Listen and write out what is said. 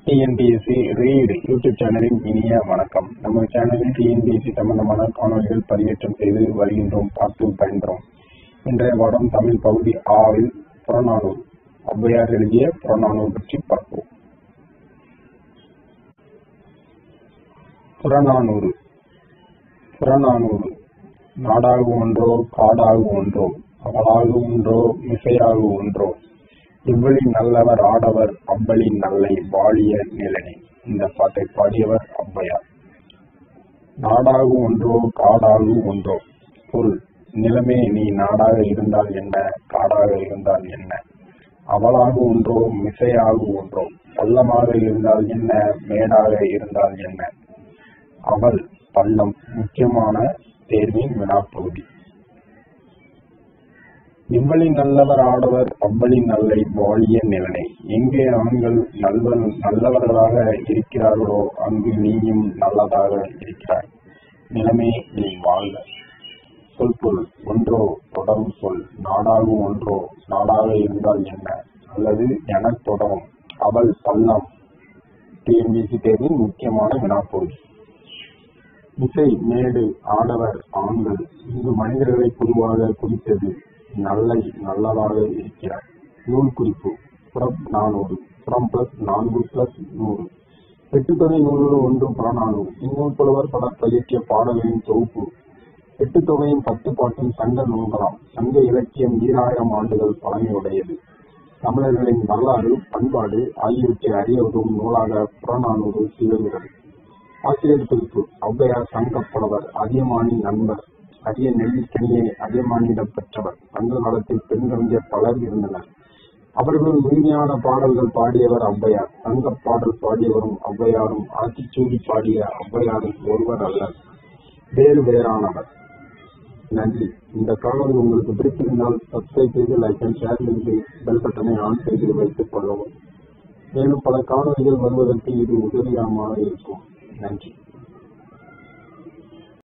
TNPSC read YouTube சேனலின் இனிய வணக்கம் நம்ம சேனலில் டிஎன்பிஎஸ்சி சம்பந்தமான காணொலிகள் பதிவேற்றம் செய்து வருகின்றோம் பார்த்து பயன்பெறும் இன்றைய பாடம் தமிழ் பகுதி ஆவில் புறநானூறு ஔவையார் எழுதிய புறநானூறு பற்றி பார்ப்போம் புறநானூறு புறநானூறு நாடாகு ஒன்றோ காடாகு ஒன்றோ அவளாகு ஒன்றோ மிசையாகு ஒன்றோ இவ்வழி நல்லவர் ஆடவர் அவ்வழி நல்லை வாழிய நிலனே இந்த பாட்டை பாடியவர் ஔவையார் நாடாகு ஒன்றோ காடாகு ஒன்றோ பொருள் நிலமே நீ நாடாக இருந்தால் என்ன காடாக இருந்தால் என்ன அவளாக ஒன்றோ மிசையாக ஒன்றோ பள்ளமாக இருந்தால் என்ன மேடாக இருந்தால் என்ன அவள் பள்ளம் முக்கியமான தேர்வின் வினாப்பகுதி இவ்வளி நல்லவர் ஆடவர் அவ்வளி நல்லை வாழிய நிலனை எங்கே ஆண்கள் நல்லவர் நல்லவர்களாக இருக்கிறார்களோ அங்கு நீயும் நல்லதாக இருக்கிறாய் நிலமே நீ வாழ்க சொல் பொருள் ஒன்றோ தொடரும் சொல் நாடாகும் ஒன்றோ நாடாக இருந்தால் என்ன அல்லது என தொடரும் அவள் பள்ளம் டிஎன்பிசி தேர்வின் முக்கியமான வினாப்பகுதி இசை மேடு ஆடவர் ஆண்கள் இங்கு மனிதர்களை பொதுவாக குறித்தது நல்லை நல்லதாக இருக்கிறார் நூல் குறிப்பு புறம் நானூறு புறம் பிளஸ் நான்கு பிளஸ் நூறு எட்டுத்தொகை நூறு ஒன்று புறநானூறு இந்நூல் புலவர் பலர் பயிற்சிய பாடல்களின் தொகுப்பு எட்டு தொகையும் பத்து பாட்டும் சங்க நூல்களாம் சங்க இலக்கியம் ஈராயிரம் ஆண்டுகள் பழமையுடையது தமிழர்களின் வரலாறு பண்பாடு ஆகியவற்றை அறிய உதவும் நூலாக புறநானூறு திகழ்கிறது ஆசிரியர் குறிப்பு ஔவையார் சங்க புலவர் அதியமானின் நண்பர் அரிய நெல்லிக்கனியை அதியமானியிடம் பெற்றவர் சங்க காலத்தில் பெண் கவிஞர் பலர் இருந்தனர் அவர்கள் உரிமையான பாடல்கள் பாடியவர் ஔவையார் சங்க பாடல் பாடியவரும் ஔவையாரும் ஆத்திச்சூடி பாடிய ஔவையாரும் ஒருவர் அல்லர் வேறு வேறானவர் நன்றி இந்த காணொலி உங்களுக்கு பிடித்திருந்தால் சப்ஸ்கிரைப் செய்து லைக் அண்ட் ஷேர் செய்து பெல் பட்டனை ஆன் செய்து வைத்துக் கொள்ளவும் மேலும் பல காணொலிகள் வருவதற்கு இது உதவிகரமாக இருக்கும் நன்றி